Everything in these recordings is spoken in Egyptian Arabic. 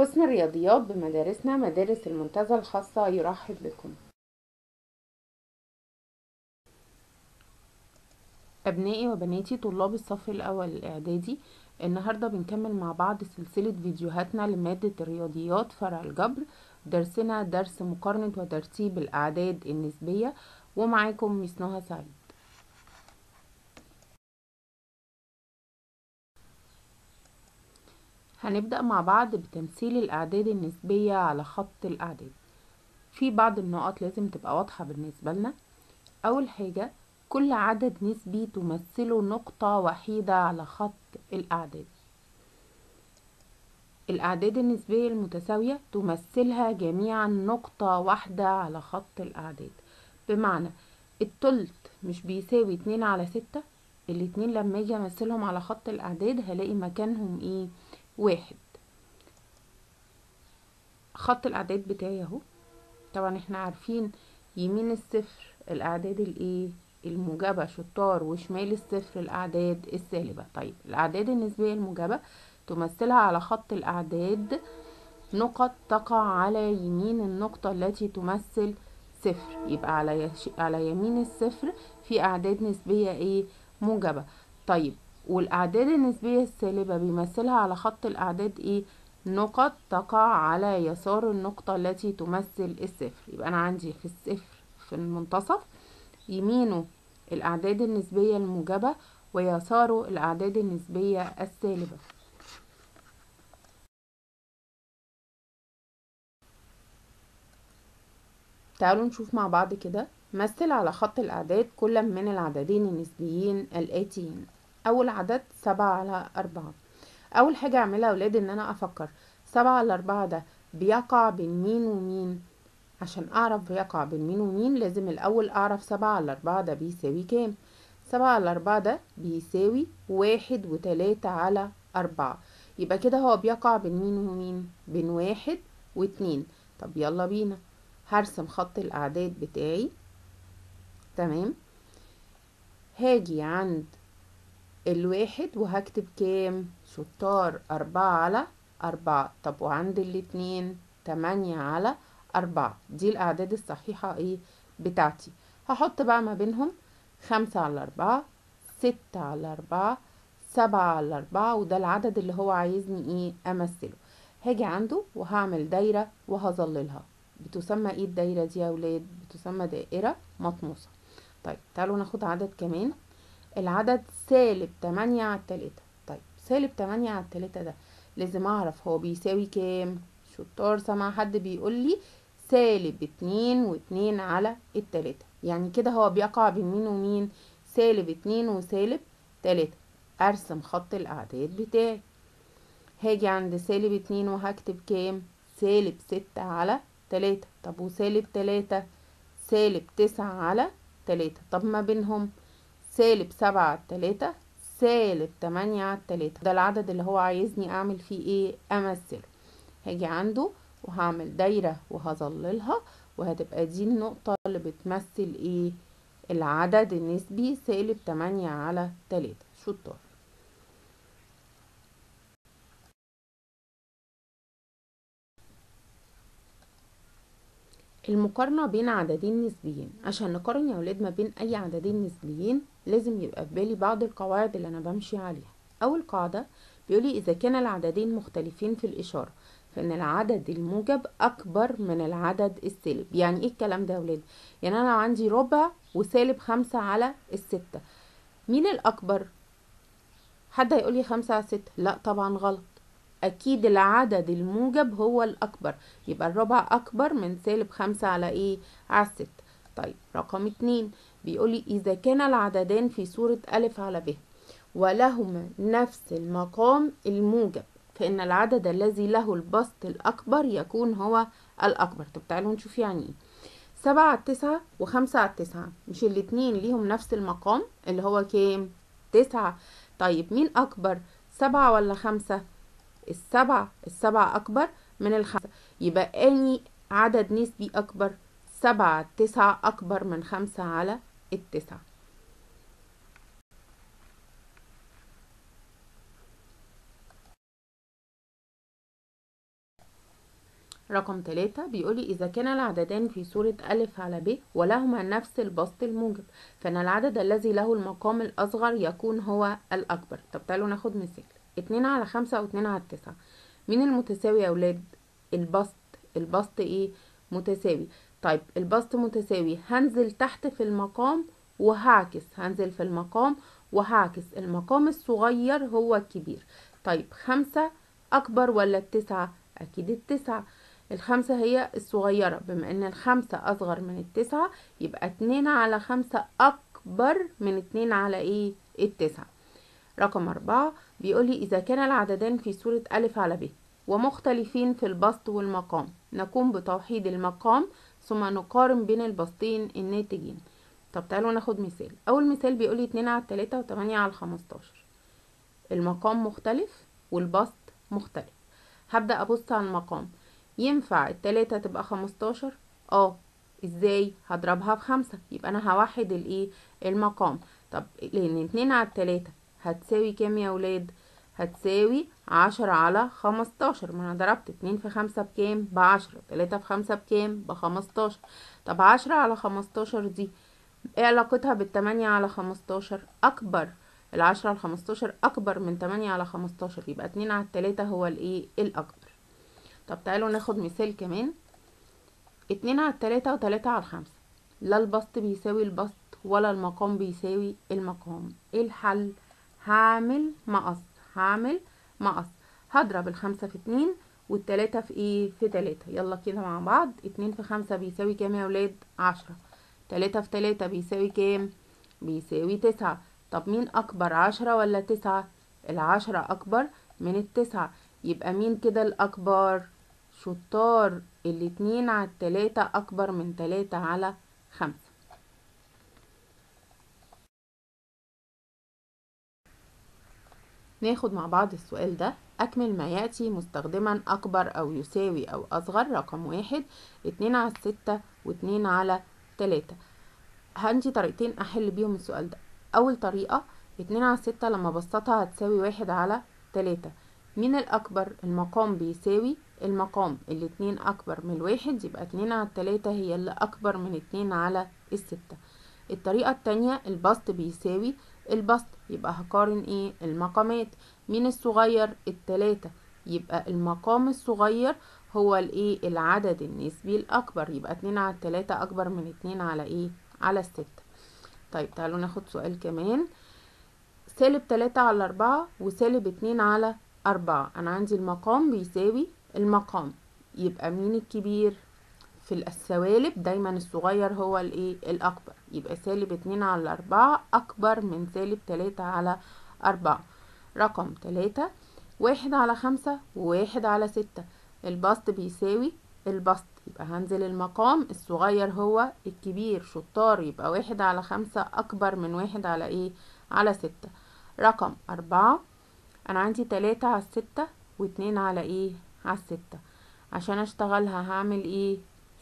قسم الرياضيات بمدارسنا مدارس المنتزه الخاصة يرحب بكم أبنائي وبناتي طلاب الصف الأول الإعدادي النهاردة بنكمل مع بعض سلسلة فيديوهاتنا لمادة الرياضيات فرع الجبر درسنا درس مقارنة وترتيب الأعداد النسبية ومعاكم ميس نهى سعيد هنبدأ مع بعض بتمثيل الأعداد النسبية على خط الأعداد في بعض النقط لازم تبقى واضحة بالنسبة لنا أول حاجة كل عدد نسبي تمثله نقطة وحيدة على خط الأعداد الأعداد النسبية المتساوية تمثلها جميعا نقطة واحدة على خط الأعداد بمعنى التلت مش بيساوي اتنين على ستة الاتنين لما اجي امثلهم على خط الأعداد هلاقي مكانهم ايه واحد خط الأعداد بتاعي اهو طبعا احنا عارفين يمين الصفر الأعداد الايه الموجبة شطار وشمال الصفر الأعداد السالبة طيب الأعداد النسبية الموجبة تمثلها على خط الأعداد نقط تقع على يمين النقطة التي تمثل صفر يبقى على يش... على يمين الصفر في أعداد نسبية ايه موجبة طيب والأعداد النسبية السالبة بيمثلها على خط الأعداد ايه نقط تقع على يسار النقطة التي تمثل الصفر يبقى أنا عندي في الصفر في المنتصف يمينه الأعداد النسبية الموجبة ويساره الأعداد النسبية السالبة تعالوا نشوف مع بعض كده مثل على خط الأعداد كل من العددين النسبيين الآتيين أول عدد سبعة على أربعة أول حاجة أعملها يا أولاد إن أنا أفكر سبعة على أربعة ده بيقع بين مين ومين عشان أعرف بيقع بين مين ومين لازم الأول أعرف سبعة على أربعة ده بيساوي كام سبعة على أربعة ده بيساوي واحد وتلاتة على أربعة يبقى كده هو بيقع بين مين ومين بين واحد واتنين طب يلا بينا هرسم خط الأعداد بتاعي تمام هاجي عند الواحد وهكتب كام شطار أربعة على أربعة طب وعند الاتنين تمانية على أربعة دي الأعداد الصحيحة ايه بتاعتي هحط بقى ما بينهم خمسة على أربعة ستة على أربعة سبعة على أربعة وده العدد اللي هو عايزني ايه أمثله هاجي عنده وهعمل دايرة وهظللها بتسمى ايه الدايرة دي يا ولاد بتسمى دائرة مطموسة طيب تعالوا ناخد عدد كمان العدد سالب تمانية على التلاتة طيب سالب تمانية على التلاتة ده لازم اعرف هو بيساوي كام شطار سمع حد بيقول لي سالب اتنين واتنين على التلاتة يعني كده هو بيقع بين مين ومين سالب اتنين وسالب تلاتة ارسم خط الاعداد بتاعي هاجي عند سالب اتنين وهكتب كام سالب ستة على تلاتة طب وسالب تلاتة سالب تسعة على تلاتة طب ما بينهم سالب سبعة على التلاتة سالب تمانية على التلاتة ده العدد اللي هو عايزني اعمل فيه ايه امثله هاجي عنده وهعمل دايرة وهظللها وهتبقى دي النقطة اللي بتمثل ايه العدد النسبي سالب تمانية على تلاتة شطار المقارنة بين عددين نسبيين عشان نقارن يا ولاد ما بين أي عددين نسبيين لازم يبقى في بالي بعض القواعد اللي أنا بمشي عليها أول قاعدة بيقولي إذا كان العددين مختلفين في الإشارة فإن العدد الموجب أكبر من العدد السالب يعني إيه الكلام ده يا ولاد يعني أنا عندي ربع وسالب خمسة على الستة مين الأكبر حد هيقولي خمسة على ستة لا طبعا غلط اكيد العدد الموجب هو الاكبر يبقى الربع اكبر من سالب خمسة على ايه على الستة طيب رقم اتنين بيقولي اذا كان العددان في صورة الف على ب ولهما نفس المقام الموجب فان العدد الذي له البسط الاكبر يكون هو الاكبر طب تعالوا نشوف يعني ايه سبعة على التسعة وخمسة على التسعة مش الاتنين ليهم نفس المقام اللي هو كام تسعة طيب مين اكبر سبعة ولا خمسة السبعة السبعة أكبر من الخمسة يبقى أني عدد نسبي أكبر سبعة تسعة أكبر من خمسة على التسعة رقم تلاتة بيقولي إذا كان العددان في صورة ألف على ب ولهما نفس البسط الموجب فإن العدد الذي له المقام الأصغر يكون هو الأكبر طب تعالوا ناخد مثال اتنين على خمسة واتنين على التسعة مين المتساوي يا أولاد البسط البسط إيه متساوي طيب البسط متساوي هنزل تحت في المقام وهعكس هنزل في المقام وهعكس المقام الصغير هو الكبير طيب خمسة أكبر ولا التسعة أكيد التسعة الخمسة هي الصغيرة بما ان الخمسة اصغر من التسعة يبقى اتنين على خمسة اكبر من اتنين على ايه التسعة رقم اربعة بيقولي اذا كان العددان في صورة الف على ب ومختلفين في البسط والمقام نقوم بتوحيد المقام ثم نقارن بين البسطين الناتجين طب تعالوا ناخد مثال اول مثال بيقولي اتنين على التلاتة وتمانية على الخمستاشر المقام مختلف والبسط مختلف هبدأ ابص على المقام ينفع التلاتة تبقى خمستاشر اه ازاي هضربها في خمسة يبقى انا هوحد الايه المقام طب لان اتنين على التلاتة هتساوي كام يا ولاد هتساوي عشرة على خمستاشر ما انا ضربت اتنين في خمسة بكام بعشرة تلاتة في خمسة بكام بخمستاشر طب عشرة على خمستاشر دي ايه علاقتها بالتمانية على خمستاشر اكبر العشرة على خمستاشر اكبر من تمانية على خمستاشر يبقى اتنين على التلاتة هو الايه الاكبر طب تعالوا ناخد مثال كمان اتنين على التلاتة وتلاتة على الخمسة لا البسط بيساوي البسط ولا المقام بيساوي المقام ايه الحل هعمل مقص هعمل مقص هضرب الخمسة في اتنين والتلاتة في ايه في تلاتة يلا كده مع بعض اتنين في خمسة بيساوي كام يا ولاد عشرة تلاتة في تلاتة بيساوي كام بيساوي تسعة طب مين اكبر عشرة ولا تسعة العشرة اكبر من التسعة يبقى مين كده الاكبر شطار الاتنين على التلاتة اكبر من تلاتة على خمسة ناخد مع بعض السؤال ده أكمل ما يأتي مستخدما أكبر أو يساوي أو أصغر رقم واحد اتنين على الستة واتنين على تلاتة عندي طريقتين أحل بيهم السؤال ده أول طريقة اتنين على الستة لما بسطها هتساوي واحد على تلاتة مين الأكبر المقام بيساوي المقام الاتنين أكبر من الواحد يبقى اتنين على التلاتة هي اللي أكبر من اتنين على الستة الطريقة التانية البسط بيساوي البسط يبقى هقارن ايه المقامات مين الصغير التلاتة يبقى المقام الصغير هو الايه العدد النسبي الأكبر يبقى اتنين على التلاتة أكبر من اتنين على ايه على الستة طيب تعالوا ناخد سؤال كمان سالب تلاتة على أربعة وسالب اتنين على أربعة أنا عندي المقام بيساوي المقام يبقى مين الكبير في السوالب دايما الصغير هو الايه الأكبر يبقى سالب اتنين على أربعة أكبر من سالب تلاتة على أربعة رقم تلاتة واحد على خمسة وواحد على ستة البسط بيساوي البسط يبقى هنزل المقام الصغير هو الكبير شطار يبقى واحد على خمسة أكبر من واحد على ايه على ستة رقم أربعة أنا عندي تلاتة على الستة واتنين على ايه على الستة عشان اشتغلها هعمل ايه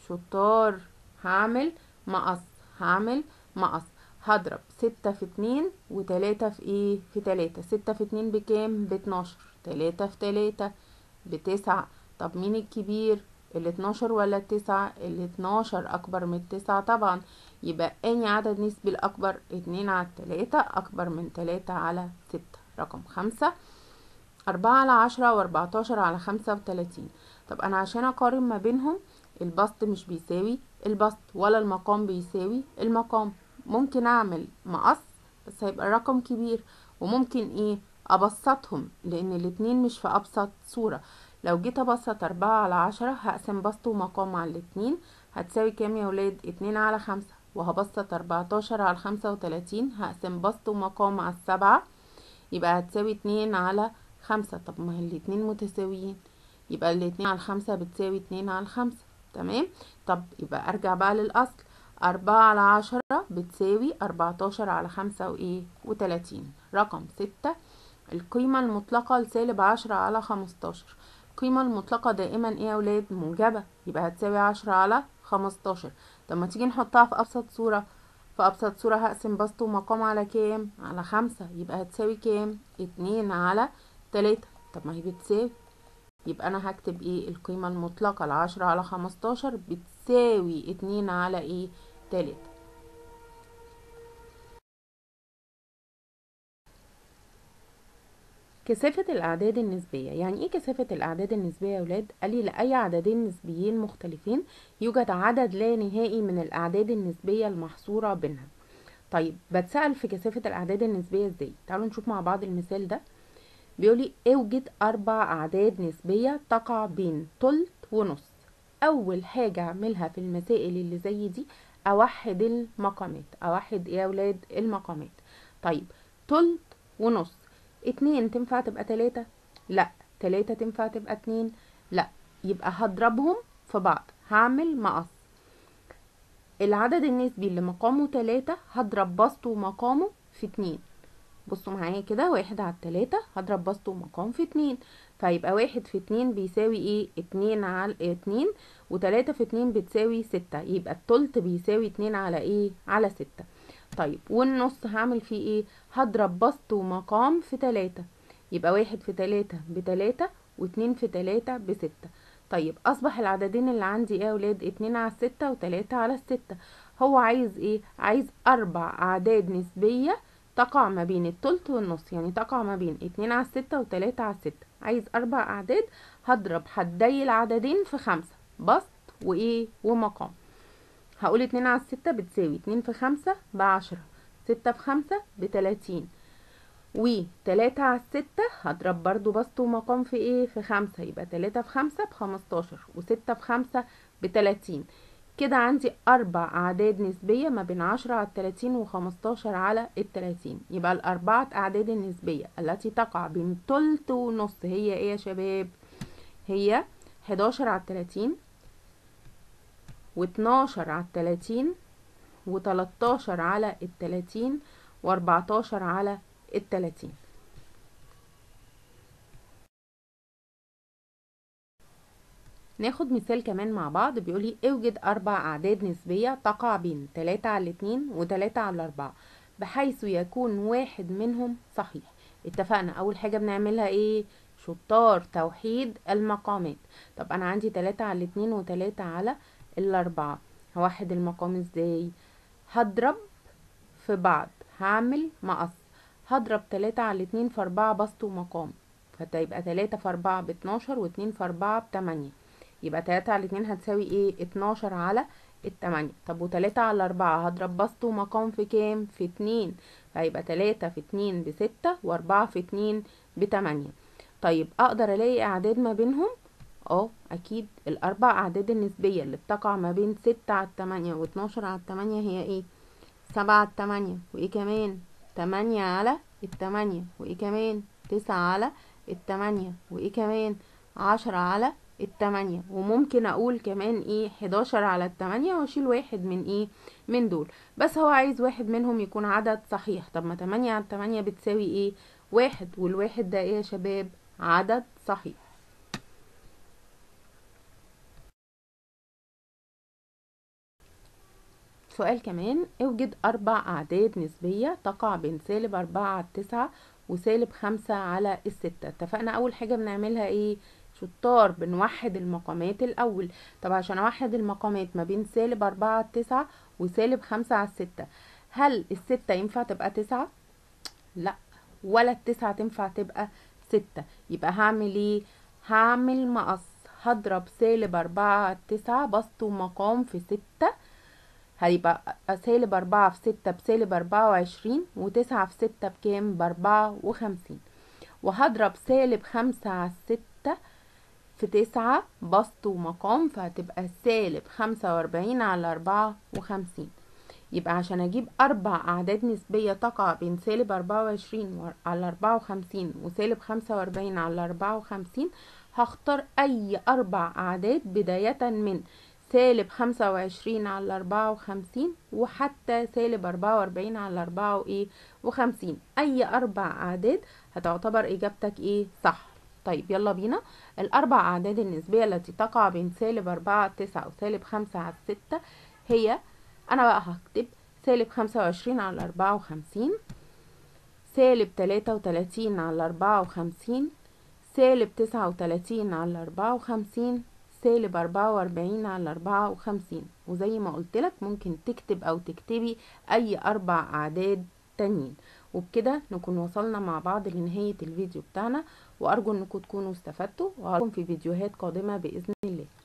شطار هعمل مقص هعمل مقص هضرب ستة في اتنين وتلاتة في ايه في تلاتة ستة في اتنين بكام باتناشر تلاتة في تلاتة بتسعة طب مين الكبير الاتناشر ولا التسعة الاتناشر اكبر من التسعة طبعا يبقى اني عدد نسبي الاكبر اتنين على التلاتة اكبر من تلاتة على ستة رقم خمسة أربعة على عشرة وأربعتاشر على خمسة وتلاتين طب أنا عشان أقارن ما بينهم البسط مش بيساوي البسط ولا المقام بيساوي المقام ممكن أعمل مقص بس هيبقى الرقم كبير وممكن إيه أبسطهم لأن الاتنين مش في أبسط صورة لو جيت أبسط أربعة على عشرة هقسم بسط ومقام على الاتنين هتساوي كام يا ولاد اتنين على خمسة وهبسط أربعتاشر على خمسة وتلاتين هقسم بسط ومقام على السبعة يبقى هتساوي اتنين على خمسة طب ما هي الاتنين متساويين يبقى الاتنين على الخمسة بتساوي اتنين على الخمسة تمام طب يبقى ارجع بقى للأصل أربعة على عشرة بتساوي أربعتاشر على خمسة وإيه وتلاتين رقم ستة القيمة المطلقة لسالب عشرة على خمستاشر القيمة المطلقة دائما ايه يا ولاد موجبة يبقى هتساوي عشرة على خمستاشر طب ما تيجي نحطها في أبسط صورة في أبسط صورة هقسم بسط ومقام على كام على خمسة يبقى هتساوي كام اتنين على تلاتة طب ما هي بتساوي يبقى انا هكتب ايه القيمة المطلقة العشرة على خمستاشر بتساوي اتنين على ايه تلاتة كثافة الأعداد النسبية يعني إيه كثافة الأعداد النسبية يا ولاد؟ قال لي لأي عددين نسبيين مختلفين يوجد عدد لا نهائي من الأعداد النسبية المحصورة بينها طيب بتسأل في كثافة الأعداد النسبية إزاي؟ تعالوا نشوف مع بعض المثال ده بيقولي اوجد أربع أعداد نسبية تقع بين تلت ونص أول حاجة أعملها في المسائل اللي زي دي أوحد المقامات أوحد إيه يا ولاد المقامات طيب تلت ونص اتنين تنفع تبقى تلاتة لا تلاتة تنفع تبقى اتنين لا يبقى هضربهم في بعض هعمل مقص العدد النسبي اللي مقامه تلاتة هضرب بسطه ومقامه في اتنين بصوا معايا كده واحد على التلاتة هضرب بسطه ومقام في اتنين فيبقى واحد في اتنين بيساوي ايه اتنين على اتنين وتلاتة في اتنين بتساوي ستة يبقى التلت بيساوي اتنين على ايه على ستة طيب والنص هعمل فيه ايه هضرب بسط ومقام في تلاتة يبقى واحد في تلاتة بتلاتة واتنين في تلاتة بستة طيب اصبح العددين اللي عندي ايه يا ولاد اتنين على الستة وتلاتة على الستة هو عايز ايه عايز اربع اعداد نسبية تقع ما بين التلت والنص يعني تقع ما بين اتنين على الستة وتلاتة على الستة عايز اربع اعداد هضرب حدي العددين في خمسة بسط وايه ومقام هقول اتنين على الستة بتساوي اتنين في خمسة بعشرة ستة في خمسة بتلاتين وتلاتة على الستة هضرب برضو بسط ومقام في ايه في خمسة يبقى تلاتة في خمسة بخمستاشر وستة في خمسة بتلاتين كده عندي أربع أعداد نسبية ما بين عشرة على التلاتين وخمستاشر على التلاتين يبقى الأربعة أعداد النسبية التي تقع بين تلت ونص هي ايه يا شباب هي حداشر على التلاتين واتناشر على التلاتين وتلاتاشر على التلاتين واربعتاشر على التلاتين ناخد مثال كمان مع بعض بيقولي اوجد اربع اعداد نسبية تقع بين تلاتة على الاتنين وتلاتة على الاربعة بحيث يكون واحد منهم صحيح اتفقنا اول حاجة بنعملها ايه شطار توحيد المقامات طب انا عندي تلاتة على الاتنين وتلاتة على الاربعة هوحد المقام ازاي هضرب في بعض هعمل مقص هضرب تلاتة على الاتنين في اربعة بسط ومقام فتبقى تلاتة في اربعة باتناشر واتنين في اربعة بتمانية يبقى تلاتة على الاتنين هتساوي ايه اتناشر على التمانية طب وتلاتة على اربعة هضرب بسط ومقام في كام في اتنين فيبقى تلاتة في اتنين بستة واربعة في اتنين بتمانية طيب اقدر الاقي اعداد ما بينهم اه اكيد الاربع اعداد النسبية اللي بتقع ما بين ستة على التمانية واتناشر على التمانية هي ايه سبعة على التمانية وايه كمان تمانية على التمانية وايه كمان تسعة على التمانية وايه كمان عشرة على التمانية وممكن اقول كمان ايه حداشر على التمانية واشيل واحد من ايه من دول بس هو عايز واحد منهم يكون عدد صحيح طب ما تمانية على التمانية بتساوي ايه واحد والواحد ده ايه يا شباب عدد صحيح سؤال كمان اوجد أربع أعداد نسبية تقع بين سالب أربعة على التسعة وسالب خمسة على الستة اتفقنا أول حاجة بنعملها ايه شطار بنوحد المقامات الأول طب عشان أوحد المقامات ما بين سالب أربعة على التسعة وسالب خمسة على الستة هل الستة ينفع تبقى تسعة؟ لا ولا التسعة تنفع تبقى ستة يبقى هعمل ايه هعمل مقص هضرب سالب أربعة على التسعة بسط ومقام في ستة هيبقى سالب أربعة في ستة بسالب أربعة وعشرين وتسعة في ستة بكام بأربعة وخمسين وهضرب سالب خمسة على الستة في تسعة بسط ومقام فهتبقى سالب خمسة وأربعين على أربعة وخمسين يبقى عشان أجيب أربع أعداد نسبية تقع بين سالب أربعة وعشرين على أربعة وخمسين وسالب خمسة وأربعين على أربعة وخمسين هختار أي أربع أعداد بداية من سالب خمسة وعشرين على أربعة وخمسين وحتى سالب أربعة وأربعين على أربعة وإيه وخمسين أي أربع أعداد هتعتبر إجابتك إيه صح طيب يلا بينا الأربع أعداد النسبية التي تقع بين سالب أربعة على تسعة وسالب خمسة على ستة هي أنا بقى هكتب سالب خمسة وعشرين على أربعة وخمسين سالب تلاتة وتلاتين على أربعة وخمسين سالب تسعة وتلاتين على أربعة وخمسين سالب أربعة وأربعين على أربعة وخمسين وزي ما قلتلك ممكن تكتب أو تكتبي أي أربع أعداد تانيين وبكده نكون وصلنا مع بعض لنهاية الفيديو بتاعنا وأرجو أنكم تكونوا استفدتوا وأراكم في فيديوهات قادمة بإذن الله